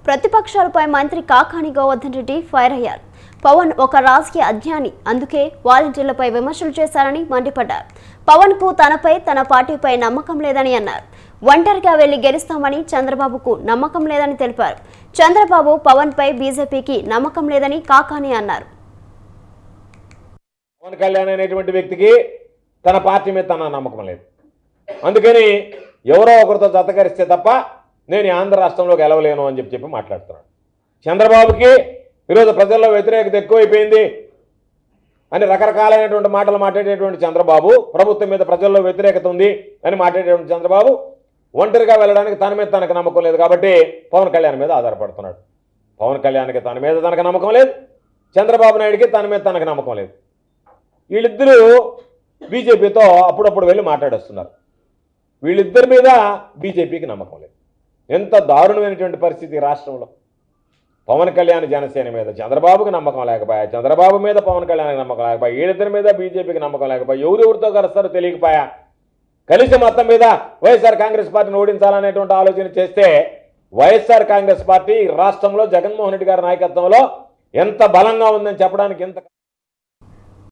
ప్రతిపక్షాలపై మంత్రి కాకాని గోవర్ధన్ రెడ్డి ఫైర్ అయ్యారు పవన్ ఒక రాజకీయ అజ్ఞాని అందుకే వాలంటీర్లపై విమర్శలు చేశారని మండిపడ్డారు పవన్ కు తనపై తన పార్టీపై నమ్మకం లేదని అన్నారు ఒంటరిగా వెళ్లి గెలుస్తామని చంద్రబాబుకు నమ్మకం లేదని తెలిపారు చంద్రబాబు పవన్ పై బీజేపీకి నమ్మకం లేదని కాకాని అన్నారు పవన్ కళ్యాణ్ అనేటువంటి వ్యక్తికి తన పార్టీ మీద తన నమ్మకం లేదు అందుకని ఎవరో ఒకరితో జతకరిస్తే తప్ప నేను ఈ ఆంధ్ర రాష్ట్రంలో గెలవలేను అని చెప్పి చెప్పి మాట్లాడుతున్నాడు చంద్రబాబుకి ఈరోజు ప్రజల్లో వ్యతిరేకత ఎక్కువైపోయింది అని రకరకాలైనటువంటి మాటలు మాట్లాడేటువంటి చంద్రబాబు ప్రభుత్వం మీద ప్రజల్లో వ్యతిరేకత ఉంది అని మాట్లాడేటువంటి చంద్రబాబు ఒంటరిగా వెళ్ళడానికి తన మీద తనకు నమ్మకం లేదు కాబట్టి పవన్ కళ్యాణ్ మీద ఆధారపడుతున్నాడు పవన్ కళ్యాణ్కి తన మీద తనకు నమ్మకం లేదు చంద్రబాబు నాయుడికి తన మీద తనకు నమ్మకం లేదు వీళ్ళిద్దరూ బీజేపీతో అప్పుడప్పుడు వెళ్ళి మాట్లాడేస్తున్నారు వీళ్ళిద్దరి మీద బీజేపీకి నమ్మకం లేదు ఎంత దారుణమైనటువంటి పరిస్థితి ఈ రాష్ట్రంలో పవన్ కళ్యాణ్ జనసేన మీద చంద్రబాబుకి నమ్మకం లేకపోయా చంద్రబాబు మీద పవన్ కళ్యాణ్కి నమ్మకం లేకపోయా వీళ్ళిద్దరి మీద బీజేపీకి నమ్మకం లేకపోయా ఎవరెవరితో కలుస్తారో తెలియకపోయా కలిసి మొత్తం మీద వైఎస్ఆర్ కాంగ్రెస్ పార్టీని ఓడించాలనేటువంటి ఆలోచన చేస్తే వైఎస్ఆర్ కాంగ్రెస్ పార్టీ ఈ రాష్ట్రంలో జగన్మోహన్ రెడ్డి గారి నాయకత్వంలో ఎంత బలంగా ఉందని చెప్పడానికి ఎంత